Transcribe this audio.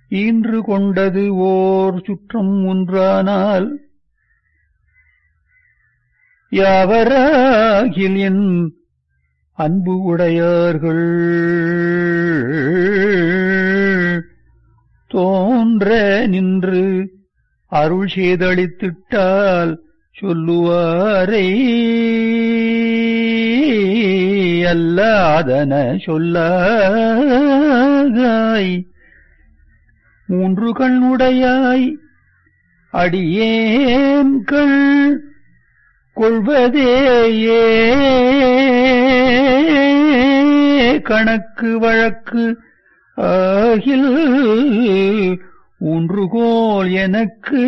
ஈன்று கொண்டது ஓர் சுற்றம் ஒன்றானால் யாவராகில் என் அன்பு உடையார்கள் தோன்ற நின்று அருள் செய்தளித்திட்டால் சொல்லுவாரை அல்லாதன சொல்லாகாய் மூன்று கண்ணுடையாய் அடியேன்கள் கொள்வதேயே கணக்கு வழக்கு ஆகில் ஊன்றுகோல் எனக்கு